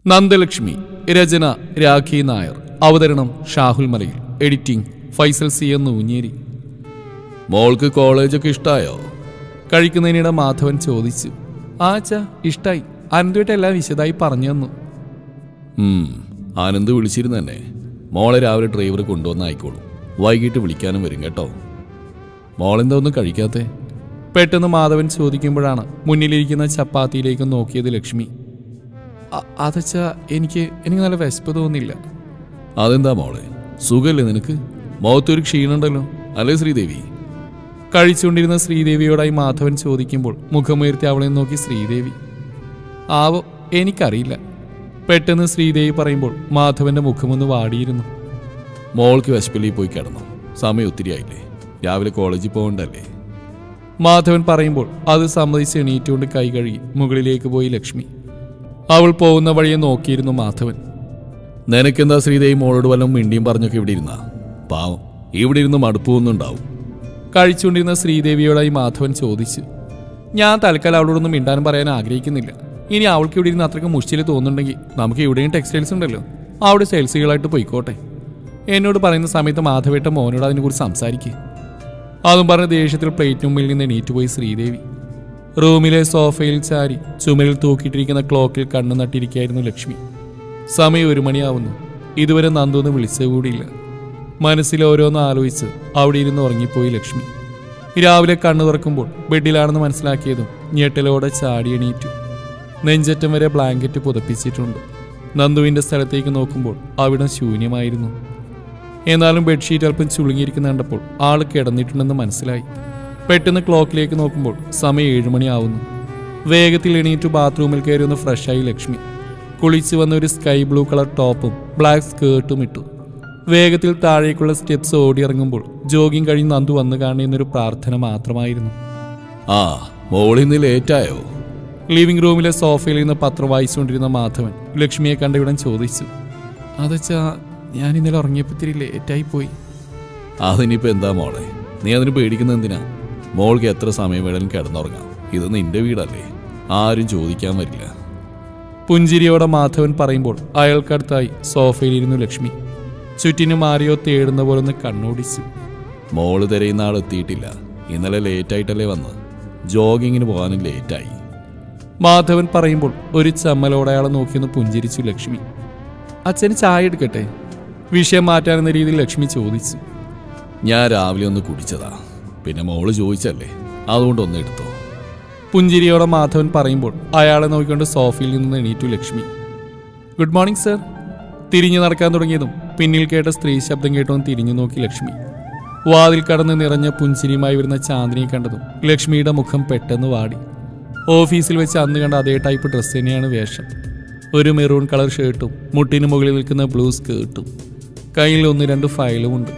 നന്ദലക്ഷ്മി രചന രാഖി നായർ അവതരണം ഷാഹുൽ മലയിൽ editing Faisal C എന്ന് ഊഞ്ഞേരി മോൾക്ക് കോളേജൊക്കെ ഇഷ്ടായോ കഴിക്കുന്നതിനിടെ മാധവൻ ചോദിച്ചു ആച്ച ഇഷ്ടായി അനന്തുമായിട്ട് എല്ലാം വിശദമായി പറഞ്ഞു തന്നു ഉം, ആനന്ദ് വിളിച്ചിരുന്നു തന്നെ മോളെ രാവിലെ ഡ്രൈവർ കൊണ്ടുവന്ന് ആയിക്കോളും വൈകിട്ട് വിളിക്കാനും വരും കേട്ടോ മോളെന്താ ഒന്നും കഴിക്കാത്തെ പെട്ടെന്ന് മാധവൻ ചോദിക്കുമ്പോഴാണ് മുന്നിലിരിക്കുന്ന ചപ്പാത്തിയിലേക്ക് നോക്കിയത് ലക്ഷ്മി അ- അതച്ചാ എനിക്ക് എനിക്ക് നല്ല വിശപ്പ് തോന്നില്ല അതെന്താ മോളെ സുഖല്ലേ നിനക്ക് മുഖത്തൊരു ക്ഷീണുണ്ടല്ലോ അല്ലേ ശ്രീദേവി കഴിച്ചുകൊണ്ടിരുന്ന ശ്രീദേവിയോടായി മാധവൻ ചോദിക്കുമ്പോൾ മുഖമുയർത്തി അവളെ നോക്കി ശ്രീദേവി ആവോ എനിക്കറിയില്ല പെട്ടെന്ന് ശ്രീദേവി പറയുമ്പോൾ മാധവന്റെ മുഖമൊന്ന് വാടിയിരുന്നു മോൾക്ക് വിശപ്പിലി പോയി കിടന്നു സമയം ഒത്തിരി ആയില്ലേ രാവിലെ കോളേജിൽ പോകണ്ടല്ലേ മാധവൻ പറയുമ്പോൾ അത് സമ്മതിച്ച് എണീറ്റുകൊണ്ട് കൈ കഴുകി മുകളിലേക്ക് പോയി ലക്ഷ്മി അവൾ പോകുന്ന വഴിയെ നോക്കിയിരുന്നു മാധവൻ നിനക്കെന്താ ശ്രീദേവി മോളോട് വല്ലതും മിണ്ടിയും പറഞ്ഞൊക്കെ ഇവിടെ ഇരുന്നാ പാവം ഇവിടെ ഇരുന്ന് മടുപ്പൊന്നുണ്ടാവും കഴിച്ചുകൊണ്ടിരുന്ന ശ്രീദേവിയോടായി മാധവൻ ചോദിച്ചു ഞാൻ തൽക്കാലം അവളോടൊന്നും മിണ്ടാനും പറയാൻ ആഗ്രഹിക്കുന്നില്ല ഇനി അവൾക്ക് ഇവിടെ ഇരുന്ന് അത്രയ്ക്ക് മുഷ്ടിൽ തോന്നുന്നുണ്ടെങ്കിൽ നമുക്ക് ഇവിടെയും ടെക്സ്റ്റൈൽസ് ഉണ്ടല്ലോ അവിടെ സെയിൽസുകളായിട്ട് പോയിക്കോട്ടെ എന്നോട് പറയുന്ന സമയത്ത് മാധവേട്ട മോനോട് അതിനെക്കുറിച്ച് സംസാരിക്കുക അതും പറഞ്ഞ ദേഷ്യത്തിൽ പ്ലേറ്റ് മുമ്പിൽ നിന്ന് എണീറ്റ് പോയി ശ്രീദേവി റൂമിലെ സോഫയിൽ ചാരി ചുമരിൽ തൂക്കിയിട്ടിരിക്കുന്ന ക്ലോക്കിൽ കണ്ണു നട്ടിരിക്കുകയായിരുന്നു ലക്ഷ്മി സമയം ഒരു മണിയാവുന്നു ഇതുവരെ നന്ദുന്ന് വിളിച്ചത് കൂടിയില്ല മനസ്സിൽ ഓരോന്ന് ആലോചിച്ച് അവിടെ ഇരുന്ന് ഉറങ്ങിപ്പോയി ലക്ഷ്മി രാവിലെ കണ്ണു തുറക്കുമ്പോൾ ബെഡിലാണെന്ന് മനസ്സിലാക്കിയതും ഞെട്ടലോടെ ചാടി എണീറ്റു നെഞ്ചറ്റം വരെ ബ്ലാങ്കറ്റ് പുതപ്പിച്ചിട്ടുണ്ട് നന്ദുവിന്റെ സ്ഥലത്തേക്ക് നോക്കുമ്പോൾ അവിടം ശൂന്യമായിരുന്നു എന്നാലും ബെഡ്ഷീറ്റ് അല്പം ചുളുങ്ങിയിരിക്കുന്ന കണ്ടപ്പോൾ ആൾ കിടന്നിട്ടുണ്ടെന്ന് മനസ്സിലായി പെട്ടെന്ന് ക്ലോക്കിലേക്ക് നോക്കുമ്പോൾ സമയം ഏഴുമണിയാവുന്നു വേഗത്തിൽ എണീറ്റ് ബാത്റൂമിൽ കയറി ഒന്ന് ഫ്രഷായി ലക്ഷ്മി കുളിച്ചു വന്ന ഒരു സ്കൈ ബ്ലൂ കളർ ടോപ്പും ബ്ലാക്ക് സ്കേർട്ടും ഇട്ടു വേഗത്തിൽ താഴേക്കുള്ള സ്റ്റെപ്സ് ഓടിയിറങ്ങുമ്പോൾ ജോഗിങ് കഴിഞ്ഞ് നന്ദു വന്നു കാണുന്നൊരു പ്രാർത്ഥന മാത്രമായിരുന്നു ആ മോളിന്ന് ലേറ്റായോ ലിവിംഗ് റൂമിലെ സോഫയിൽ നിന്ന് പത്രം വായിച്ചുകൊണ്ടിരുന്ന മാധവൻ ലക്ഷ്മിയെ കണ്ടവിടം ചോദിച്ചു അതച്ചാ ഞാൻ ഇന്നലെ ഉറങ്ങിയപ്പോൾ ഇത്തിരി ലേറ്റായി പോയി അതിനിപ്പോ എന്താ മോളെ നീ അതിന് പേടിക്കുന്ന എന്തിനാ മോൾക്ക് എത്ര സമയം വേണമെങ്കിലും കിടന്നുറങ്ങാം ഇത് നിന്റെ വീടല്ലേ ആരും ചോദിക്കാൻ വരില്ല പുഞ്ചിരിയോടെ മാധവൻ പറയുമ്പോൾ അയാൾക്കടുത്തായി സോഫയിലിരുന്നു ലക്ഷ്മി ചുറ്റിനും ആരെയോ തേടുന്ന പോലെ ഒന്ന് കണ്ണോടിച്ചു മോള് തിരയുന്ന ആൾ എത്തിയിട്ടില്ല ഇന്നലെ ലേറ്റായിട്ടല്ലേ വന്ന് ജോഗിങ്ങിന് പോകാനും ലേറ്റായി മാധവൻ പറയുമ്പോൾ ഒരു ചമ്മലോടെ അയാളെ നോക്കിയൊന്ന് പുഞ്ചിരിച്ചു ലക്ഷ്മി അച്ഛന് ചായ എടുക്കട്ടെ വിഷയം മാറ്റാനെന്ന രീതിയിൽ ലക്ഷ്മി ചോദിച്ചു ഞാൻ രാവിലെ ഒന്ന് കുടിച്ചതാ പിന്നെ മോള് ചോദിച്ചല്ലേ അതുകൊണ്ട് ഒന്ന് എടുത്തോ പുഞ്ചിരിയോടെ മാധവൻ പറയുമ്പോൾ അയാളെ നോക്കിക്കൊണ്ട് സോഫയിൽ നിന്ന് എണീറ്റു ലക്ഷ്മി ഗുഡ് മോർണിംഗ് സർ തിരിഞ്ഞു നടക്കാൻ തുടങ്ങിയതും പിന്നിൽ കേട്ട സ്ത്രീ ശബ്ദം കേട്ടോന്ന് തിരിഞ്ഞു നോക്കി ലക്ഷ്മി വാതിൽ കടന്ന് നിറഞ്ഞ പുഞ്ചിരിയുമായി വരുന്ന ചാന്ദിനിയെ കണ്ടതും ലക്ഷ്മിയുടെ മുഖം പെട്ടെന്ന് വാടി ഓഫീസിൽ വെച്ച് അന്ന് കണ്ട അതേ ടൈപ്പ് ഡ്രസ്സ് തന്നെയാണ് വേഷം ഒരു മെറൂൺ കളർ ഷർട്ടും മുട്ടിന് മുകളിൽ നിൽക്കുന്ന ബ്ലൂ സ്കേർട്ടും കയ്യിൽ ഒന്ന് രണ്ട് ഫയലും ഉണ്ട്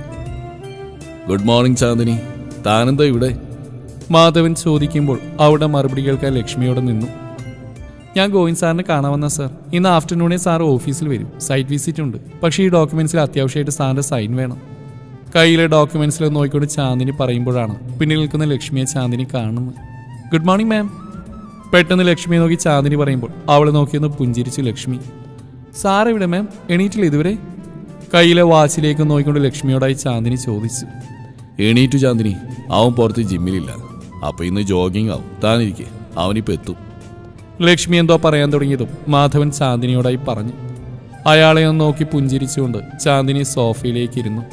ഗുഡ് മോർണിംഗ് ചാന്ദിനി താനെന്താ ഇവിടെ മാധവൻ ചോദിക്കുമ്പോൾ അവിടെ മറുപടി കേൾക്കാൻ ലക്ഷ്മിയോടെ നിന്നു ഞാൻ ഗോവിന്ദ് സാറിനെ കാണാമെന്ന സാർ ഇന്ന് ആഫ്റ്റർനൂണേ സാർ ഓഫീസിൽ വരും സൈറ്റ് വിസിറ്റ് ഉണ്ട് പക്ഷേ ഈ ഡോക്യുമെന്റ്സിൽ അത്യാവശ്യമായിട്ട് സാറിന്റെ സൈൻ വേണം കയ്യിലെ ഡോക്യുമെന്റ്സിൽ നോക്കിക്കൊണ്ട് ചാന്ദിനി പറയുമ്പോഴാണ് പിന്നിൽ നിൽക്കുന്ന ലക്ഷ്മിയെ ചാന്ദിനി കാണുന്നത് ഗുഡ് മോർണിംഗ് മാം പെട്ടെന്ന് ലക്ഷ്മിയെ നോക്കി ചാന്ദിനി പറയുമ്പോൾ അവളെ നോക്കിയൊന്ന് പുഞ്ചിരിച്ചു ലക്ഷ്മി സാർ എവിടെ മാം എണീറ്റില്ല ഇതുവരെ കയ്യിലെ വാച്ചിലേക്ക് നോക്കിക്കൊണ്ട് ലക്ഷ്മിയോടായി ചാന്ദിനി ചോദിച്ചു എണീറ്റു ചാന്ദിനി അവൻ പുറത്ത് ജിമ്മിലില്ല അപ്പൊ ഇന്ന് ജോഗിങ് ആവും താനിരിക്കെ അവനിപ്പോ എത്തും ലക്ഷ്മി എന്തോ പറയാൻ തുടങ്ങിയതും മാധവൻ ചാന്ദിനിയോടായി പറഞ്ഞു അയാളെ ഒന്ന് നോക്കി പുഞ്ചിരിച്ചുകൊണ്ട് ചാന്ദിനി സോഫയിലേക്ക് ഇരുന്നു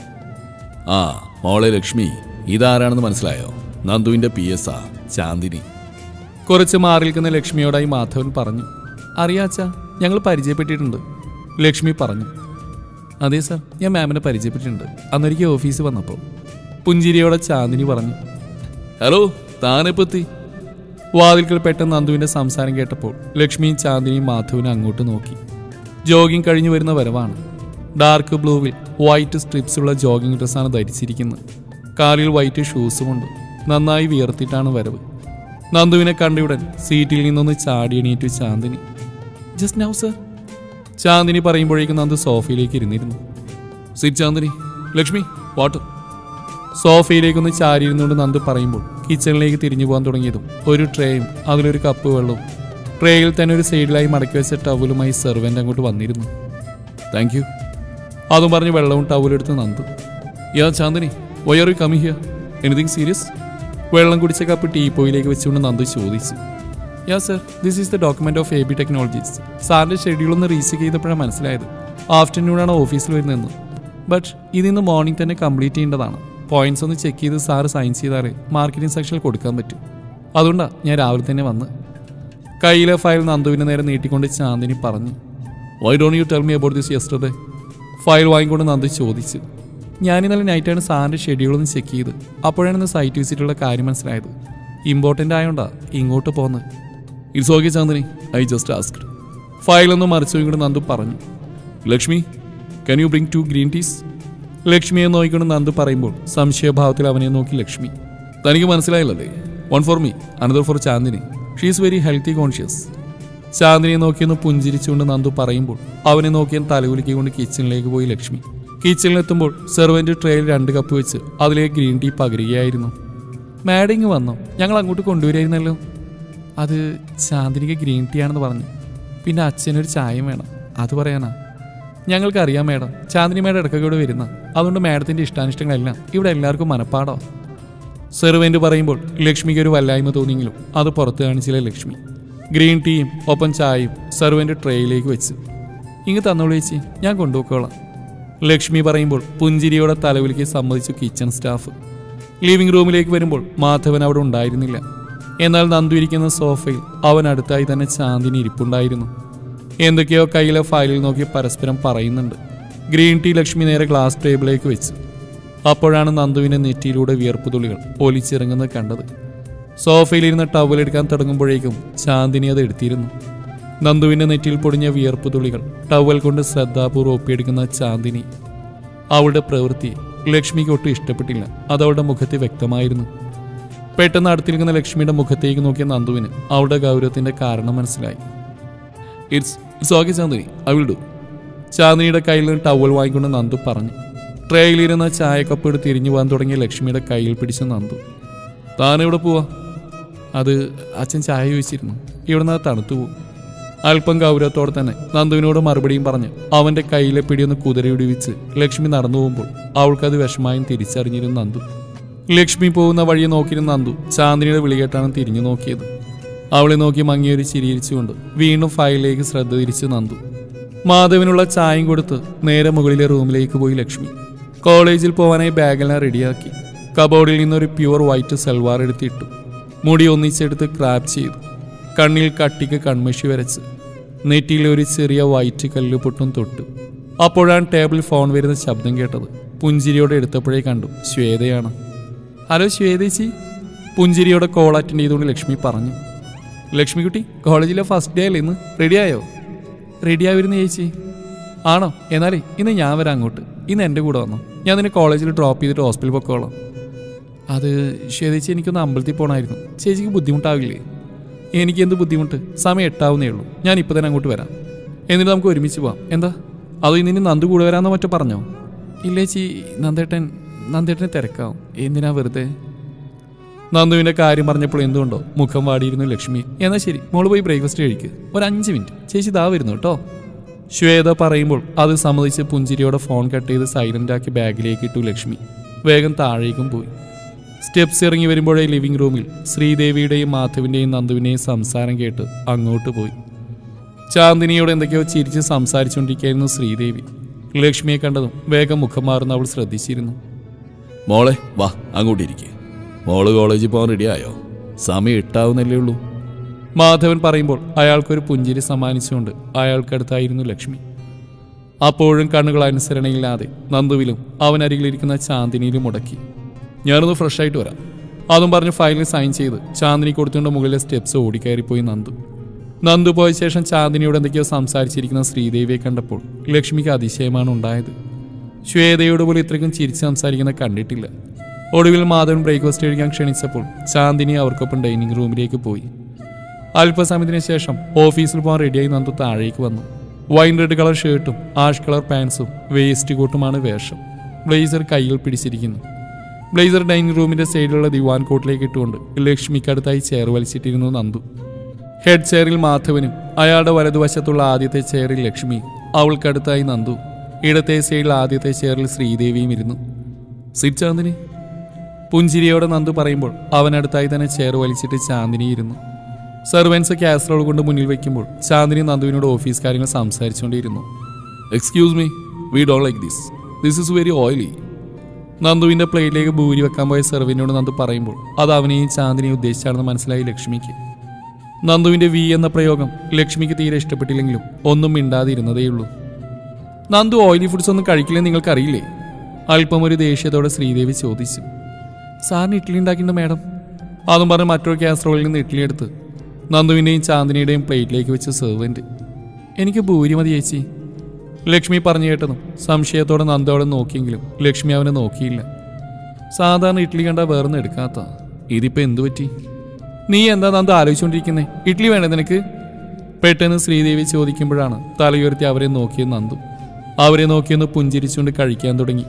ആ മോളെ ലക്ഷ്മി ഇതാരാണെന്ന് മനസ്സിലായോ നന്ദുവിന്റെ പി എസ് ആ ചാന്ദിനി കുറച്ച് മാറി നിൽക്കുന്ന ലക്ഷ്മിയോടായി മാധവൻ പറഞ്ഞു അറിയാച്ചാ ഞങ്ങൾ പരിചയപ്പെട്ടിട്ടുണ്ട് ലക്ഷ്മി പറഞ്ഞു അതെ സാർ ഞാൻ മാമിനെ പരിചയപ്പെട്ടിട്ടുണ്ട് അന്നൊരിക്കൽ ഓഫീസിൽ വന്നപ്പോൾ പുഞ്ചിരിയോടെ ചാന്ദിനി പറഞ്ഞു ഹലോ താനെപ്പത്തി വാതിൽക്കൽ പെട്ടെന്ന് നന്ദുവിന്റെ സംസാരം കേട്ടപ്പോൾ ലക്ഷ്മിയും ചാന്ദിനിയും മാധവനും അങ്ങോട്ട് നോക്കി ജോഗിങ് കഴിഞ്ഞു വരുന്ന വരവാണ് ഡാർക്ക് ബ്ലൂവിൽ വൈറ്റ് സ്ട്രിപ്സ് ഉള്ള ജോഗിങ് ഡ്രസ്സാണ് ധരിച്ചിരിക്കുന്നത് കാലിൽ വൈറ്റ് ഷൂസുമുണ്ട് നന്നായി വിയർത്തിട്ടാണ് വരവ് നന്ദുവിനെ കണ്ടയുടൻ സീറ്റിൽ നിന്നൊന്ന് ചാടി എണീറ്റു Chandini just now sir Chandini പറയുമ്പോഴേക്കും നന്ദു സോഫയിലേക്ക് ഇരുന്നിരുന്നു സിറ്റ് ചാന്ദിനി ലക്ഷ്മി വാട്ടർ സോഫയിലേക്കൊന്ന് ചാരിയിരുന്നുകൊണ്ട് നന്ദു പറയുമ്പോൾ കിച്ചണിലേക്ക് തിരിഞ്ഞു പോകാൻ തുടങ്ങിയതും ഒരു ട്രേയും അതിലൊരു കപ്പ് വെള്ളവും ട്രേയിൽ തന്നെ ഒരു സൈഡിലായി മടക്കി വെച്ച ടവലുമായി സെർവൻ്റ് അങ്ങോട്ട് വന്നിരുന്നു താങ്ക് യു അതും പറഞ്ഞ് വെള്ളവും ടവലെടുത്ത് Nandu yeah Chandini why are you coming here anything serious വെള്ളം കുടിച്ച കപ്പ് ടീപ്പോയിലേക്ക് വെച്ചുകൊണ്ട് നന്ദു ചോദിച്ചു yeah sir this is the document of A B technologies സാറിന്റെ ഷെഡ്യൂൾ ഒന്ന് റീചെക്ക് ചെയ്തപ്പോഴാണ് മനസ്സിലായത് ആഫ്റ്റർനൂണാണ് ഓഫീസിൽ വരുന്നതെന്ന് ബട്ട് ഇതിന്ന് മോർണിംഗ് തന്നെ കംപ്ലീറ്റ് ചെയ്യേണ്ടതാണ് പോയിന്റ്സ് ഒന്ന് ചെക്ക് ചെയ്ത് സാറ് സൈൻ ചെയ്താലേ മാർക്കറ്റിംഗ് സെക്ഷനിൽ കൊടുക്കാൻ പറ്റും അതുകൊണ്ടാണ് ഞാൻ രാവിലെ തന്നെ വന്ന് കയ്യിലെ ഫയൽ നന്ദുവിന് നേരെ നീട്ടിക്കൊണ്ട് ചാന്ദിനി പറഞ്ഞു why don't you tell me about this yesterday file വാങ്ങിക്കൊണ്ട് നന്ദു ചോദിച്ചു ഞാൻ ഇന്നലെ നൈറ്റാണ് സാറിൻ്റെ ഷെഡ്യൂൾ ഒന്ന് ചെക്ക് ചെയ്ത് അപ്പോഴാണ് ഇന്ന് സൈറ്റ് വിസിറ്റുള്ള കാര്യം മനസ്സിലായത് ഇമ്പോർട്ടൻ്റ് ആയതുകൊണ്ടാ ഇങ്ങോട്ട് പോന്ന് it's okay Chandini I just asked ഫയലൊന്ന് മറിച്ചു ഇങ്ങോട്ട് നന്ദു പറഞ്ഞു Lakshmi can you bring two green teas ലക്ഷ്മിയെ നോക്കിക്കൊണ്ട് നന്ദു പറയുമ്പോൾ സംശയഭാവത്തിൽ അവനെ നോക്കി ലക്ഷ്മി തനിക്ക് മനസ്സിലായില്ലല്ലേ one for me another for Chandini she is very healthy conscious ചാന്ദിനിയെ നോക്കിയൊന്ന് പുഞ്ചിരിച്ചുകൊണ്ട് നന്ദു പറയുമ്പോൾ അവനെ നോക്കിയാൻ തലകുലുക്കിക്കൊണ്ട് കിച്ചണിലേക്ക് പോയി ലക്ഷ്മി കിച്ചണിലെത്തുമ്പോൾ സെർവന്റ് ട്രേയിൽ രണ്ട് കപ്പ് വെച്ച് അതിലേക്ക് ഗ്രീൻ ടീ പകരുകയായിരുന്നു മാഡിങ് വന്നോ ഞങ്ങൾ അങ്ങോട്ട് കൊണ്ടുവരായിരുന്നല്ലോ അത് ചാന്ദിനിക്ക് ഗ്രീൻ ടീ ആണെന്ന് പറഞ്ഞു പിന്നെ അച്ഛനൊരു ചായയും വേണം അത് പറയാനാ ഞങ്ങൾക്കറിയാം മാഡം ചാന്ദിനി മാഡം ഇടയ്ക്കൊക്കെ ഇവിടെ വരുന്ന അതുകൊണ്ട് മാഡത്തിന്റെ ഇഷ്ടാനിഷ്ടങ്ങളെല്ലാം ഇവിടെ എല്ലാവർക്കും മനപ്പാടോ സെർവന്റ് പറയുമ്പോൾ ലക്ഷ്മിക്ക് ഒരു വല്ലായ്മ തോന്നിയെങ്കിലും അത് പുറത്ത് കാണിച്ചില്ല ലക്ഷ്മി ഗ്രീൻ ടീയും ഒപ്പം ചായയും സെർവന്റ് ട്രേയിലേക്ക് വെച്ച് ഇങ്ങ് തന്നോളൂ ചേച്ചി ഞാൻ കൊണ്ടുപോയിക്കോളാം ലക്ഷ്മി പറയുമ്പോൾ പുഞ്ചിരിയോടെ തലവിലിക്ക് സമ്മതിച്ചു കിച്ചൺ സ്റ്റാഫ് ലിവിംഗ് റൂമിലേക്ക് വരുമ്പോൾ മാധവൻ അവിടെ ഉണ്ടായിരുന്നില്ല എന്നാൽ നന്ദു ഇരിക്കുന്ന സോഫയിൽ അവൻ അടുത്തായി തന്നെ ചാന്ദിനി ഇരിപ്പുണ്ടായിരുന്നു എന്തൊക്കെയോ കയ്യിലെ ഫയലിൽ നോക്കി പരസ്പരം പറയുന്നുണ്ട് ഗ്രീൻ ടീ ലക്ഷ്മി നേരെ ഗ്ലാസ് ടേബിളിലേക്ക് വെച്ച് അപ്പോഴാണ് നന്ദുവിന്റെ നെറ്റിയിലൂടെ വിയർപ്പ് തുള്ളികൾ ഒലിച്ചിറങ്ങുന്നത് കണ്ടത് സോഫയിലിരുന്ന് ടവൽ എടുക്കാൻ തുടങ്ങുമ്പോഴേക്കും ചാന്ദിനി അത് എടുത്തിരുന്നു നന്ദുവിന്റെ നെറ്റിയിൽ പൊടിഞ്ഞ വിയർപ്പ് തുള്ളികൾ ടവൽ കൊണ്ട് ശ്രദ്ധാപൂർവ്വം ഒപ്പിയെടുക്കുന്ന ചാന്ദിനി അവളുടെ പ്രവൃത്തി ലക്ഷ്മിക്ക് ഒട്ടും ഇഷ്ടപ്പെട്ടില്ല അത് അവളുടെ മുഖത്ത് വ്യക്തമായിരുന്നു പെട്ടെന്ന് അടുത്തിരിക്കുന്ന ലക്ഷ്മിയുടെ മുഖത്തേക്ക് നോക്കിയ നന്ദുവിന് അവളുടെ ഗൗരവത്തിന്റെ കാരണം മനസ്സിലായി it's it's okay Chandini I will do ചാന്ദിനിയുടെ കയ്യിൽ നിന്ന് ടവൽ വാങ്ങിക്കൊണ്ട് നന്ദു പറഞ്ഞു ട്രേയിലിരുന്ന ചായക്കപ്പ് എടുത്ത് തിരിഞ്ഞു പോകാൻ തുടങ്ങിയ ലക്ഷ്മിയുടെ കയ്യിൽ പിടിച്ച നന്ദു താൻ എവിടെ പോവാ അത് അച്ഛൻ ചായ ചോദിച്ചിരുന്നു ഇവിടുന്ന് അത് തണുത്തു പോകും അല്പം ഗൗരവത്തോടെ തന്നെ നന്ദുവിനോട് മറുപടിയും പറഞ്ഞ് അവന്റെ കയ്യിലെ പിടിയൊന്ന് കുതിരയുടിവിച്ച് ലക്ഷ്മി നടന്നു പോകുമ്പോൾ അവൾക്കത് വിഷമായും തിരിച്ചറിഞ്ഞിരുന്നു നന്ദു ലക്ഷ്മി പോകുന്ന വഴിയെ നോക്കിയിരുന്ന നന്ദു ചാന്ദിനിയുടെ വിളികേട്ടാണ് തിരിഞ്ഞു നോക്കിയത് അവളെ നോക്കി മങ്ങിയൊരു ചിരിയിരിച്ചുകൊണ്ട് വീണ്ടും ഫയലിലേക്ക് ശ്രദ്ധ തിരിച്ച് നന്ദു മാധവിനുള്ള ചായയും കൊടുത്ത് നേരെ മുകളിലെ റൂമിലേക്ക് പോയി ലക്ഷ്മി കോളേജിൽ പോകാനായി ബാഗെല്ലാം റെഡിയാക്കി കബോർഡിൽ നിന്നൊരു പ്യുവർ വൈറ്റ് സൽവാർ എടുത്തിട്ടു മുടി ഒന്നിച്ചെടുത്ത് ക്രാപ്പ് ചെയ്തു കണ്ണിൽ കട്ടിക്ക് കൺമഷി വരച്ച് നെറ്റിയിൽ ഒരു ചെറിയ വൈറ്റ് കല്ല് പൊട്ടും തൊട്ടു അപ്പോഴാണ് ടേബിൾ ഫോൺ വരുന്ന ശബ്ദം കേട്ടത് പുഞ്ചിരിയോടെ എടുത്തപ്പോഴേ കണ്ടു ശ്വേതയാണ് ഹലോ ശ്വേതേച്ചി പുഞ്ചിരിയോടെ കോൾ അറ്റൻഡ് ചെയ്തുകൊണ്ട് ലക്ഷ്മി പറഞ്ഞു ലക്ഷ്മിക്കുട്ടി കോളേജിലെ ഫസ്റ്റ് ഡേ അല്ലേ ഇന്ന് റെഡിയായോ റെഡിയാവിരുന്നു ചേച്ചി ആണോ എന്നാലേ ഇന്ന് ഞാൻ വരാം അങ്ങോട്ട് ഇന്ന് എൻ്റെ കൂടെ വന്നോ ഞാൻ നിന്നെ കോളേജിൽ ഡ്രോപ്പ് ചെയ്തിട്ട് ഹോസ്പിറ്റലിൽ പൊക്കോളാം അത് ശ്വേതേച്ചി എനിക്കൊന്ന് അമ്പലത്തിൽ പോകണമായിരുന്നു ചേച്ചിക്ക് ബുദ്ധിമുട്ടാവില്ലേ എനിക്ക് എന്ത് ബുദ്ധിമുട്ട് സമയം എട്ടാവുന്നേ ഉള്ളൂ ഞാൻ ഇപ്പം തന്നെ അങ്ങോട്ട് വരാം എന്നിട്ട് നമുക്ക് ഒരുമിച്ച് പോവാം എന്താ അതോ ഇനി നന്ദു കൂടെ വരാമെന്നോ മറ്റോ പറഞ്ഞോ ഇല്ലേച്ചി നന്ദേട്ടൻ നന്ദേട്ടനെ തിരക്കാവും എന്തിനാ വെറുതെ നന്ദുവിന്റെ കാര്യം പറഞ്ഞപ്പോൾ എന്തുകൊണ്ടോ മുഖം വാടിയിരുന്നു ലക്ഷ്മി എന്നാ ശരി മോള് പോയി ബ്രേക്ക്ഫാസ്റ്റ് കഴിക്ക് ഒരു അഞ്ച് മിനിറ്റ് ചേച്ചി ഇതാ വരുന്നു കേട്ടോ ശ്വേത പറയുമ്പോൾ അത് സമ്മതിച്ച് പുഞ്ചിരിയോടെ ഫോൺ കട്ട് ചെയ്ത് സൈലന്റ് ആക്കി ബാഗിലേക്ക് ഇട്ടു ലക്ഷ്മി വേഗം താഴേക്കും പോയി സ്റ്റെപ്സ് ഇറങ്ങി വരുമ്പോഴേ ലിവിംഗ് റൂമിൽ ശ്രീദേവിയുടെയും മാധവിന്റെയും നന്ദുവിന്റെയും സംസാരം കേട്ട് അങ്ങോട്ട് പോയി ചാന്ദിനിയോട് എന്തൊക്കെയോ ചിരിച്ച് സംസാരിച്ചുകൊണ്ടിരിക്കുകയായിരുന്നു ശ്രീദേവി ലക്ഷ്മിയെ കണ്ടതും വേഗം മുഖം മാറുന്ന അവൾ ശ്രദ്ധിച്ചിരുന്നു മോളെ വാ അങ്ങോട്ടിരിക്കെ മോള് കോളേജിൽ പോകാൻ റെഡിയായോ സമയം എട്ടാവുന്നല്ലേ ഉള്ളൂ മാധവൻ പറയുമ്പോൾ അയാൾക്കൊരു പുഞ്ചിരി സമ്മാനിച്ചുകൊണ്ട് അയാൾക്കടുത്തായിരുന്നു ലക്ഷ്മി അപ്പോഴും കണ്ണുകൾ അനുസരണയില്ലാതെ നന്ദുവിലും അവനരികിലിരിക്കുന്ന ചാന്ദിനിയിലും മുടക്കി ഞാനൊന്ന് ഫ്രഷ് ആയിട്ട് വരാം അതും പറഞ്ഞ് ഫയലിൽ സൈൻ ചെയ്ത് ചാന്ദിനി കൊടുത്തുകൊണ്ട് മുകളിലെ സ്റ്റെപ്സ് ഓടിക്കയറിപ്പോയി നന്ദു നന്ദു പോയ ശേഷം ചാന്ദിനിയോട് എന്തൊക്കെയോ സംസാരിച്ചിരിക്കുന്ന ശ്രീദേവിയെ കണ്ടപ്പോൾ ലക്ഷ്മിക്ക് അതിശയമാണ് ഉണ്ടായത് ശ്വേതയോട് പോലും ഇത്രയ്ക്കും ചിരിച്ച് സംസാരിക്കുന്ന കണ്ടിട്ടില്ല ഒടുവിൽ മാധവൻ ബ്രേക്ക്ഫാസ്റ്റ് കഴിക്കാൻ ക്ഷണിച്ചപ്പോൾ ചാന്ദിനി അവർക്കൊപ്പം ഡൈനിങ് റൂമിലേക്ക് പോയി അല്പസമയത്തിന് ശേഷം ഓഫീസിൽ പോകാൻ റെഡിയായി നന്ദു താഴേക്ക് വന്നു വൈൻ റെഡ് കളർ ഷർട്ടും ആഷ് കളർ പാൻസും വേസ്റ്റ് കോട്ടുമാണ് വേഷം ബ്ലേസർ കയ്യിൽ പിടിച്ചിരിക്കുന്നു ബ്ലേസർ ഡൈനിങ് റൂമിന്റെ സൈഡിലുള്ള ദിവാൻ കോട്ടിലേക്ക് ഇട്ടുകൊണ്ട് ലക്ഷ്മിക്കടുത്തായി ചെയർ വലിച്ചിട്ടിരുന്നു നന്ദു ഹെഡ് ചെയറിൽ മാധവനും അയാളുടെ വലതുവശത്തുള്ള ആദ്യത്തെ ചെയറിൽ ലക്ഷ്മി അവൾക്കടുത്തായി നന്ദു ഇടത്തെ സൈഡിൽ ആദ്യത്തെ ചെയറിൽ ശ്രീദേവിയും ഇരുന്നു സിറ്റ് ചാന്ദിനി പുഞ്ചിരിയോടെ നന്ദു പറയുമ്പോൾ അവനടുത്തായി തന്നെ ചെയർ വലിച്ചിട്ട് ചാന്ദിനി ഇരുന്നു സെർവൻസ് കാസറോൾ കൊണ്ട് മുന്നിൽ വെക്കുമ്പോൾ ചാന്ദിനി നന്ദുവിനോട് ഓഫീസ് കാര്യങ്ങൾ സംസാരിച്ചുകൊണ്ടിരുന്നു excuse me we do like this this is very oily നന്ദുവിന്റെ പ്ലേറ്റിലേക്ക് ഭൂരി വെക്കാൻ പോയ സെർവിനോട് നന്ദു പറയുമ്പോൾ അത് അവനെയും ചാന്ദിനെയും ഉദ്ദേശിച്ചാണെന്ന് മനസ്സിലായി ലക്ഷ്മിക്ക് നന്ദുവിന്റെ വി എന്ന പ്രയോഗം ലക്ഷ്മിക്ക് തീരെ ഇഷ്ടപ്പെട്ടില്ലെങ്കിലും ഒന്നും മിണ്ടാതിരുന്നതേയുള്ളൂ നന്ദു ഓയിലി ഫുഡ്സ് ഒന്നും കഴിക്കില്ലെന്ന് നിങ്ങൾക്കറിയില്ലേ അല്പം ഒരു ദേഷ്യത്തോടെ ശ്രീദേവി ചോദിച്ചു സാറിന് ഇഡ്ഡലി ഉണ്ടാക്കിണ്ട് മാഡം അതും പറഞ്ഞ് മറ്റൊരു കാസറോളിൽ നിന്ന് ഇഡ്ഡലി എടുത്ത് നന്ദുവിൻ്റെയും ചാന്ദിനിയുടെയും പ്ലേറ്റിലേക്ക് വെച്ച് സെർവൻറ്റ് എനിക്ക് ഭൂരി മതി ചേച്ചി ലക്ഷ്മി പറഞ്ഞു കേട്ടതും സംശയത്തോടെ നന്ദു അവിടെ നോക്കിയെങ്കിലും ലക്ഷ്മി അവനെ നോക്കിയില്ല സാധാരണ ഇഡ്ഡലി കണ്ടാൽ വേറൊന്നും എടുക്കാത്ത ഇതിപ്പോ എന്തു പറ്റി നീ എന്താ നന്ദു ആലോചിച്ചുകൊണ്ടിരിക്കുന്നേ ഇഡ്ഡലി വേണേ നിനക്ക് പെട്ടെന്ന് ശ്രീദേവി ചോദിക്കുമ്പോഴാണ് തലയുയർത്തി അവരെ നോക്കിയത് നന്ദു അവരെ നോക്കിയൊന്ന് പുഞ്ചിരിച്ചുകൊണ്ട് കഴിക്കാൻ തുടങ്ങി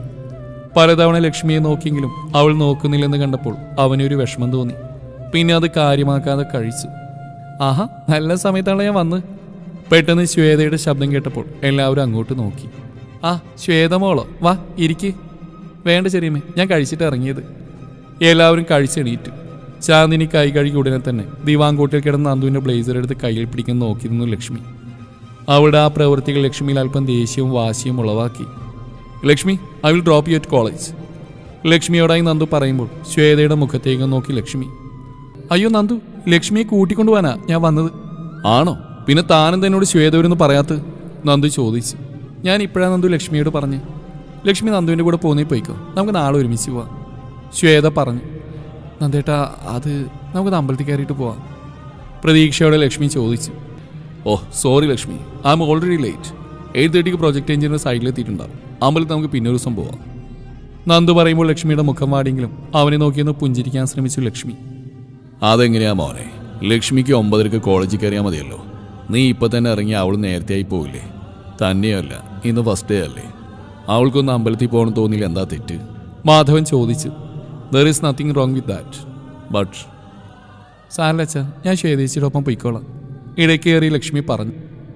പലതവണ ലക്ഷ്മിയെ നോക്കിയെങ്കിലും അവൾ നോക്കുന്നില്ലെന്ന് കണ്ടപ്പോൾ അവനൊരു വിഷമം തോന്നി പിന്നെ അത് കാര്യമാക്കാതെ കഴിച്ചു ആഹാ നല്ല സമയത്താണ് ഞാൻ വന്ന് പെട്ടെന്ന് ശ്വേതയുടെ ശബ്ദം കേട്ടപ്പോൾ എല്ലാവരും അങ്ങോട്ട് നോക്കി ആ ശ്വേത മോളോ വാ ഇരിക്ക് വേണ്ട ചെറിയമ്മേ ഞാൻ കഴിച്ചിട്ട് ഇറങ്ങിയത് എല്ലാവരും കഴിച്ചെണീറ്റു ചാന്ദിനി കൈ കഴുകി ഉടനെ തന്നെ ദിവാങ്കോട്ടിൽ കിടന്ന നന്ദുവിന്റെ ബ്ലേസർ എടുത്ത് കയ്യിൽ പിടിക്കുന്ന നോക്കിയിരുന്നു ലക്ഷ്മി അവളുടെ ആ പ്രവൃത്തികൾ ലക്ഷ്മിയിൽ അല്പം ദേഷ്യവും വാശിയും ഉളവാക്കി Lakshmi I will drop you at college ലക്ഷ്മിയോടായി നന്ദു പറയുമ്പോൾ ശ്വേതയുടെ മുഖത്തേക്ക് നോക്കി ലക്ഷ്മി അയ്യോ നന്ദു ലക്ഷ്മിയെ കൂട്ടിക്കൊണ്ടുപോകാനാ ഞാൻ വന്നത് ആണോ പിന്നെ താനും തന്നോട് ശ്വേതവരെന്ന് പറയാത്ത നന്ദു ചോദിച്ചു ഞാൻ ഇപ്പോഴാണ് നന്ദു ലക്ഷ്മിയോട് പറഞ്ഞു ലക്ഷ്മി നന്ദുവിൻ്റെ കൂടെ പോന്നേ പോയിക്കോ നമുക്ക് നാളെ ഒരുമിച്ച് പോവാം ശ്വേത പറഞ്ഞു നന്ദേട്ടാ അത് നമുക്ക് അമ്പലത്തിൽ കയറിയിട്ട് പോവാം പ്രതീക്ഷയോടെ ലക്ഷ്മി ചോദിച്ചു oh sorry Lakshmi I am already late eight തേർട്ടിക്ക് പ്രൊജക്ട് എഞ്ചിനീയർ സൈഡിലെത്തിയിട്ടുണ്ടാവും അമ്പലത്തിൽ നമുക്ക് പിന്നെ ഒരു ദിവസം പോവാം നന്ദു പറയുമ്പോൾ ലക്ഷ്മിയുടെ മുഖം വാടിയെങ്കിലും അവനെ നോക്കിയൊന്ന് പുഞ്ചിരിക്കാൻ ശ്രമിച്ചു ലക്ഷ്മി അതെങ്ങനെയാ മോനെ ലക്ഷ്മിക്ക് ഒമ്പതരക്ക് കോളേജിൽ കയറിയാൽ മതിയല്ലോ നീ ഇപ്പൊ തന്നെ ഇറങ്ങി അവൾ നേരത്തെ ആയി പോവില്ലേ തന്നെയല്ല ഇന്ന് ഫസ്റ്റ് ഡേ അല്ലേ അവൾക്കൊന്ന് അമ്പലത്തിൽ പോകണം തോന്നിയില്ല എന്താ തെറ്റ് മാധവൻ ചോദിച്ചു there is nothing wrong with that but സാരല്ല അച്ഛാ ഞാൻ ശ്വേതേച്ചിയുടെ ഒപ്പം പൊയ്ക്കോളാം ഇടയ്ക്ക് കയറി ലക്ഷ്മി പറഞ്ഞു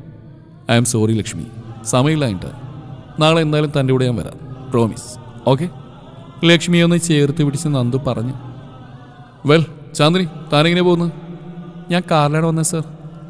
ഐ എം സോറി ലക്ഷ്മി സമയമില്ലായിട്ട് നാളെ എന്തായാലും തൻ്റെ കൂടെ ഞാൻ വരാം പ്രോമിസ് ഓക്കെ ലക്ഷ്മിയെ ഒന്ന് ചേർത്ത് പിടിച്ച് നന്ദു പറഞ്ഞു വെൽ ചാന്ദിനി താനെങ്ങനെ പോകുന്നു ഞാൻ കാറിലാണ് വന്നത് സർ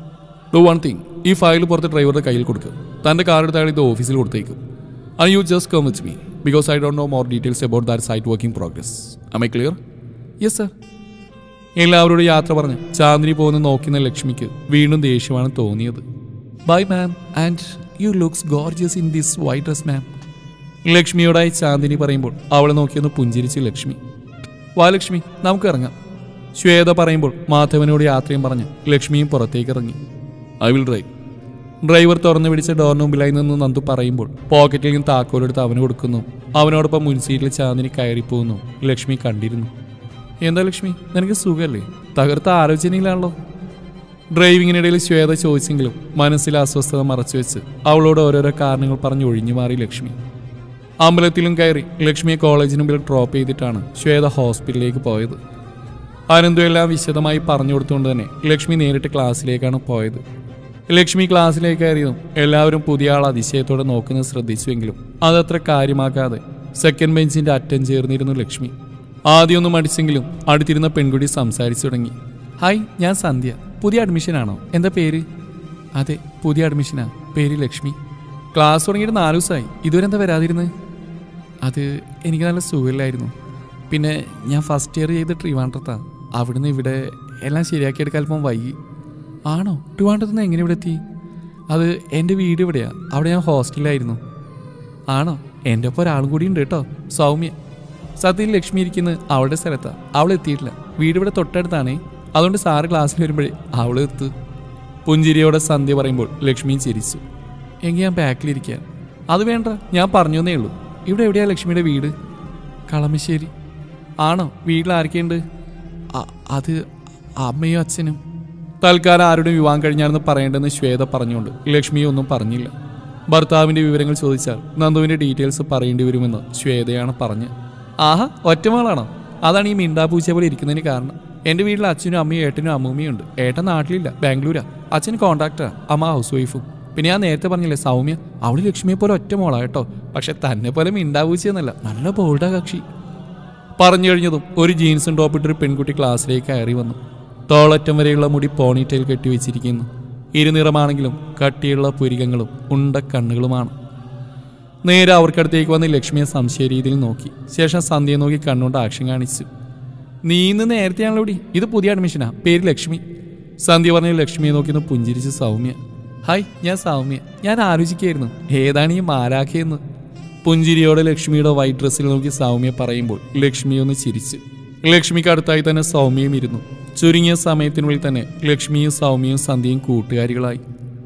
ഡു വൺ തിങ് ഈ ഫയൽ പുറത്ത് ഡ്രൈവറുടെ കയ്യിൽ കൊടുക്കുക തൻ്റെ കാർ എടുത്ത് അയാൾ ഇത് ഓഫീസിൽ കൊടുത്തേക്കും I you just come with me because I don't know more details about that site working progress I clear yes sir എല്ലാവരോടും യാത്ര പറഞ്ഞ് ചാന്ദിനി പോകുന്ന നോക്കുന്ന ലക്ഷ്മിക്ക് വീണ്ടും ദേഷ്യമാണ് തോന്നിയത് bye ma'am and you looks gorgeous in this white dress ma'am ലക്ഷ്മിയോടായി ചാന്ദിനി പറയുമ്പോൾ അവളെ നോക്കിയൊന്ന് പുഞ്ചിരിച്ച് ലക്ഷ്മി വാ ലക്ഷ്മി നമുക്ക് ഇറങ്ങാം ശ്വേത പറയുമ്പോൾ മാധവനോട് യാത്രയും പറഞ്ഞ് ലക്ഷ്മിയും പുറത്തേക്ക് ഇറങ്ങി ഐ വിൽ ഡ്രൈവ് ഡ്രൈവർ തുറന്നു പിടിച്ച ഡോറിന് മുമ്പിലായി നിന്ന് നന്ദു പറയുമ്പോൾ പോക്കറ്റിൽ നിന്ന് താക്കോലെടുത്ത് അവന് കൊടുക്കുന്നു അവനോടൊപ്പം മുൻസീറ്റിൽ ചാന്ദിനി കയറിപ്പോകുന്നു ലക്ഷ്മി കണ്ടിരുന്നു എന്താ ലക്ഷ്മി നിനക്ക് സുഖമല്ലേ തകർത്ത ആലോചനയിലാണല്ലോ ഡ്രൈവിങ്ങിനിടയിൽ ശ്വേത ചോദിച്ചെങ്കിലും മനസ്സിൽ അസ്വസ്ഥത മറച്ചുവെച്ച് അവളോട് ഓരോരോ കാരണങ്ങൾ പറഞ്ഞ് ഒഴിഞ്ഞു മാറി ലക്ഷ്മി അമ്പലത്തിലും കയറി ലക്ഷ്മിയെ കോളേജിന് മുമ്പിൽ ഡ്രോപ്പ് ചെയ്തിട്ടാണ് ശ്വേത ഹോസ്പിറ്റലിലേക്ക് പോയത് അനന്തു എല്ലാം വിശദമായി പറഞ്ഞു കൊടുത്തുകൊണ്ട് തന്നെ ലക്ഷ്മി നേരിട്ട് ക്ലാസ്സിലേക്കാണ് പോയത് ലക്ഷ്മി ക്ലാസ്സിലേക്ക് കയറിയതും എല്ലാവരും പുതിയ ആൾ അതിശയത്തോടെ നോക്കുന്നത് ശ്രദ്ധിച്ചുവെങ്കിലും അതത്ര കാര്യമാക്കാതെ സെക്കൻഡ് ബെഞ്ചിന്റെ അറ്റം ചേർന്നിരുന്നു ലക്ഷ്മി ആദ്യമൊന്നും അടിച്ചെങ്കിലും അടുത്തിരുന്ന പെൺകുട്ടി സംസാരിച്ചു തുടങ്ങി ഹായ് ഞാൻ സന്ധ്യ പുതിയ അഡ്മിഷൻ ആണോ എന്താ പേര് അതെ പുതിയ അഡ്മിഷനാ പേര് ലക്ഷ്മി ക്ലാസ് തുടങ്ങിയിട്ട് നാല് ദിവസമായി ഇതുവരെ എന്താ വരാതിരുന്നത് അത് എനിക്ക് നല്ല സുഖമില്ലായിരുന്നു പിന്നെ ഞാൻ ഫസ്റ്റ് ഇയർ ചെയ്ത് ട്രിവാൻഡ്രത്താ അവിടുന്ന് ഇവിടെ എല്ലാം ശരിയാക്കിയെടുക്കാൻ അല്പം വൈകി ആണോ ട്രിവാൻഡ്രത്ത് നിന്ന് എങ്ങനെ ഇവിടെ എത്തി അത് എൻ്റെ വീട് ഇവിടെയാ അവിടെ ഞാൻ ഹോസ്റ്റലിലായിരുന്നു ആണോ എൻ്റെ ഒപ്പം ഒരാളും കൂടി ഉണ്ട് കേട്ടോ സൗമ്യ സത്യത്തിൽ ലക്ഷ്മി ഇരിക്കുന്നത് അവളുടെ സ്ഥലത്താ അവൾ എത്തിയിട്ടില്ല വീട് ഇവിടെ തൊട്ടടുത്താണേ അതുകൊണ്ട് സാറ് ക്ലാസ്സിൽ വരുമ്പോഴേ അവൾ എത്തു പുഞ്ചിരിയോടെ സന്ധ്യ പറയുമ്പോൾ ലക്ഷ്മി ചിരിച്ചു എങ്കിൽ ഞാൻ ബാക്കിലിരിക്കാൻ അത് വേണ്ട ഞാൻ പറഞ്ഞു തന്നേ ഉള്ളൂ ഇവിടെ എവിടെയാ ലക്ഷ്മിയുടെ വീട് കളമശ്ശേരി ആണോ വീട്ടിൽ ആരൊക്കെയുണ്ട് അ- അത് അമ്മയും അച്ഛനും തൽക്കാലം ആരുടെ വിവാഹം കഴിഞ്ഞാണെന്ന് പറയേണ്ടെന്ന് ശ്വേത പറഞ്ഞുകൊണ്ട് ലക്ഷ്മി ഒന്നും പറഞ്ഞില്ല ഭർത്താവിന്റെ വിവരങ്ങൾ ചോദിച്ചാൽ നന്ദുവിന്റെ ഡീറ്റെയിൽസ് പറയേണ്ടി വരുമെന്ന് ശ്വേതയാണ് പറഞ്ഞ് ആഹാ ഒറ്റമാളാണോ അതാണ് ഈ മിണ്ടാപൂച്ച പോലെ ഇരിക്കുന്നതിന് കാരണം എൻ്റെ വീട്ടിൽ അച്ഛനും അമ്മയും ഏട്ടനും അമ്മൂമ്മയും ഉണ്ട് ഏട്ടൻ നാട്ടിലില്ല ബാംഗ്ലൂരാ അച്ഛൻ കോൺട്രാക്ടറാ അമ്മ ഹൗസ് വൈഫും പിന്നെ ഞാൻ നേരത്തെ പറഞ്ഞില്ലേ സൗമ്യ അവള് ലക്ഷ്മിയെ പോലെ ഒറ്റ മോളാ കേട്ടോ പക്ഷെ തന്നെ പോലെ മിണ്ടാവൂച്ചെന്നല്ല നല്ല ബോൾഡാ കക്ഷി പറഞ്ഞു കഴിഞ്ഞതും ഒരു ജീൻസും ടോപ്പിട്ടൊരു പെൺകുട്ടി ക്ലാസ്സിലേക്ക് കയറി വന്നു തോളറ്റം വരെയുള്ള മുടി പോണിറ്റെയിൽ കെട്ടിവെച്ചിരിക്കുന്നു ഇരുനിറമാണെങ്കിലും കട്ടിയുള്ള പുരികങ്ങളും ഉണ്ട കണ്ണുകളുമാണ് നേരെ അവർക്കടുത്തേക്ക് വന്ന് ലക്ഷ്മിയെ സംശയ രീതിയിൽ നോക്കി ശേഷം സന്ധ്യയെ നോക്കി കണ്ണുകൊണ്ട് ആക്ഷൻ കാണിച്ചു നീ ഇന്ന് നേരത്തെയാണല്ലോ ഇവിടെ ഇത് പുതിയ അഡ്മിഷനാ പേര് ലക്ഷ്മി സന്ധ്യ പറഞ്ഞ ലക്ഷ്മിയെ നോക്കി ഒന്ന് പുഞ്ചിരിച്ച് സൗമ്യ ഹായ് ഞാൻ സൗമ്യ ഞാൻ ആലോചിക്കായിരുന്നു ഏതാണ് ഈ മാലാഖയെന്ന് പുഞ്ചിരിയോടെ ലക്ഷ്മിയുടെ വൈറ്റ് ഡ്രസ്സിൽ നോക്കി സൗമ്യ പറയുമ്പോൾ ലക്ഷ്മി ഒന്ന് ചിരിച്ചു ലക്ഷ്മിക്ക് അടുത്തായി തന്നെ സൗമ്യയും ഇരുന്നു ചുരുങ്ങിയ സമയത്തിനുള്ളിൽ തന്നെ ലക്ഷ്മിയും സൗമ്യയും സന്ധ്യയും കൂട്ടുകാരികളായി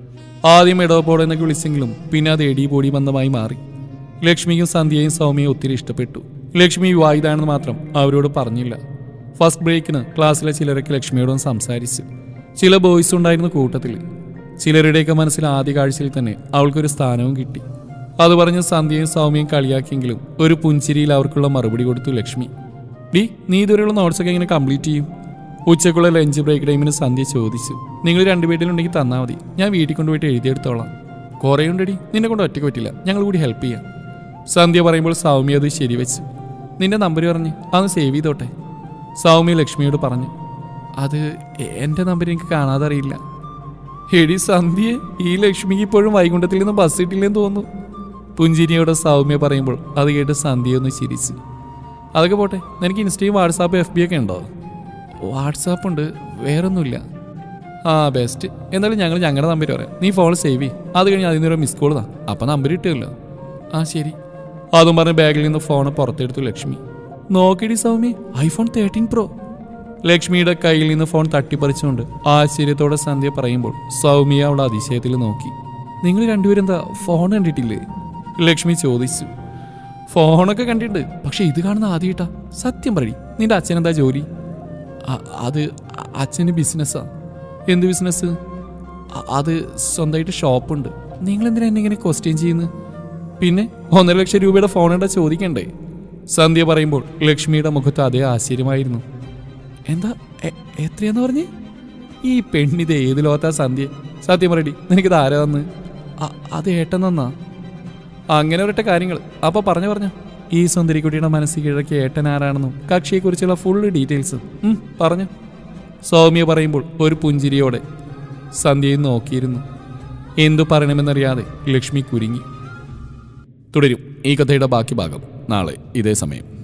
ആദ്യം ഇടവപ്പോടെ എന്നൊക്കെ വിളിച്ചെങ്കിലും പിന്നെ അത് എടി പൊടി ബന്ധമായി മാറി ലക്ഷ്മിക്കും സന്ധ്യയും സൗമ്യയും ഒത്തിരി ഇഷ്ടപ്പെട്ടു ലക്ഷ്മി വിവാഹിതാണെന്ന് മാത്രം അവരോട് പറഞ്ഞില്ല ഫസ്റ്റ് ബ്രേക്കിന് ക്ലാസ്സിലെ ചിലരൊക്കെ ലക്ഷ്മിയോടും സംസാരിച്ചു ചില ബോയ്സ് ഉണ്ടായിരുന്ന കൂട്ടത്തിൽ ചിലരുടെയൊക്കെ മനസ്സിൽ ആദ്യ കാഴ്ചയിൽ തന്നെ അവൾക്കൊരു സ്ഥാനവും കിട്ടി അത് പറഞ്ഞ് സന്ധ്യയും സൗമ്യയും കളിയാക്കിയെങ്കിലും ഒരു പുഞ്ചിരിയിൽ അവർക്കുള്ള മറുപടി കൊടുത്തു ലക്ഷ്മി ഡി നീ ഇതുവരെയുള്ള നോട്ട്സൊക്കെ എങ്ങനെ കംപ്ലീറ്റ് ചെയ്യും ഉച്ചക്കുള്ള ലഞ്ച് ബ്രേക്ക് ടൈമിന് സന്ധ്യ ചോദിച്ചു നിങ്ങൾ രണ്ടു വീട്ടിലുണ്ടെങ്കിൽ തന്നാൽ മതി ഞാൻ വീട്ടിൽ കൊണ്ടുപോയിട്ട് എഴുതിയെടുത്തോളാം കുറേ ഉണ്ടടി നിന്നെ കൊണ്ട് ഒറ്റയ്ക്ക് പറ്റില്ല ഞങ്ങൾ കൂടി ഹെൽപ്പ് ചെയ്യാം സന്ധ്യ പറയുമ്പോൾ സൗമ്യ അത് ശരിവെച്ചു നിന്റെ നമ്പർ പറഞ്ഞ് അതൊന്ന് സേവ് ചെയ്തോട്ടെ സൗമ്യ ലക്ഷ്മിയോട് പറഞ്ഞു അത് എൻ്റെ നമ്പർ എനിക്ക് കാണാതെ അറിയില്ല എടി സന്ധ്യ ഈ ലക്ഷ്മിക്ക് ഇപ്പോഴും വൈകുണ്ഠത്തിൽ നിന്ന് ബസ് കിട്ടില്ലെന്ന് തോന്നുന്നു പുഞ്ചിരിയോടെ സൗമ്യ പറയുമ്പോൾ അത് കേട്ട് സന്ധ്യ ഒന്ന് ചിരിച്ചു അതൊക്കെ പോട്ടെ നിനക്ക് ഇൻസ്റ്റയും വാട്സാപ്പ് എഫ് ബി ഒക്കെ ഉണ്ടോ വാട്സാപ്പ് ഉണ്ട് വേറൊന്നുമില്ല ആ ബെസ്റ്റ് എന്നാലും ഞങ്ങൾ ഞങ്ങളുടെ നമ്പർ പറയാം നീ ഫോൺ സേവ് ചെയ്യ് അത് കഴിഞ്ഞ് അതിൽ നിന്നൊരു മിസ് കോൾ താ അപ്പം നമ്പർ കിട്ടുമല്ലോ ആ ശരി അതും പറഞ്ഞ് ബാഗിൽ നിന്ന് ഫോൺ പുറത്തെടുത്തു ലക്ഷ്മി നോക്കിടി സൗമി ഐഫോൺ തേർട്ടീൻ പ്രോ ലക്ഷ്മിയുടെ കയ്യിൽ നിന്ന് ഫോൺ തട്ടിപ്പറിച്ചുകൊണ്ട് ആശ്ചര്യത്തോടെ സന്ധ്യ പറയുമ്പോൾ സൗമ്യ അവളെ അതിശയത്തിൽ നോക്കി നിങ്ങൾ രണ്ടുപേരും എന്താ ഫോൺ കണ്ടിട്ടില്ലേ ലക്ഷ്മി ചോദിച്ചു ഫോണൊക്കെ കണ്ടിട്ടുണ്ട് പക്ഷെ ഇത് കാണുന്ന ആദ്യമായിട്ടാ സത്യം പറയടി നിന്റെ അച്ഛൻ എന്താ ജോലി അ- അത് അ- അച്ഛന് ബിസിനസ്സാ എന്ത് ബിസിനസ് അ- അത് സ്വന്തമായിട്ട് ഷോപ്പുണ്ട് നിങ്ങൾ എന്തിനാ എന്നെ ഇങ്ങനെ ക്വസ്റ്റ്യൻ ചെയ്യുന്നത് പിന്നെ ഒന്നര ലക്ഷം രൂപയുടെ ഫോൺ എന്താ ചോദിക്കണ്ടേ സന്ധ്യ പറയുമ്പോൾ ലക്ഷ്മിയുടെ മുഖത്ത് അതേ ആശ്ചര്യമായിരുന്നു എന്താ എ- എത്രയാന്ന് പറഞ്ഞ് ഈ പെണ്ണിത് ഏത് ലോകത്താ സന്ധ്യ സത്യം പറയടി നിനക്കിത് ആരാ തന്ന് അ- അത് ഏട്ടൻ തന്നാ അങ്ങനെ ഒരൊറ്റ കാര്യങ്ങൾ അപ്പൊ പറഞ്ഞു പറഞ്ഞു ഈ സുന്ദരിക്കുട്ടിയുടെ മനസ്സിൽ കിഴക്കിയ ഏട്ടൻ ആരാണെന്നും കക്ഷിയെക്കുറിച്ചുള്ള ഫുള്ള് ഡീറ്റെയിൽസ് പറഞ്ഞു സൗമ്യ പറയുമ്പോൾ ഒരു പുഞ്ചിരിയോടെ സന്ധ്യയും നോക്കിയിരുന്നു എന്തു പറയണമെന്നറിയാതെ ലക്ഷ്മി കുരുങ്ങി തുടരും ഈ കഥയുടെ ബാക്കി ഭാഗം നാളെ ഇതേ സമയം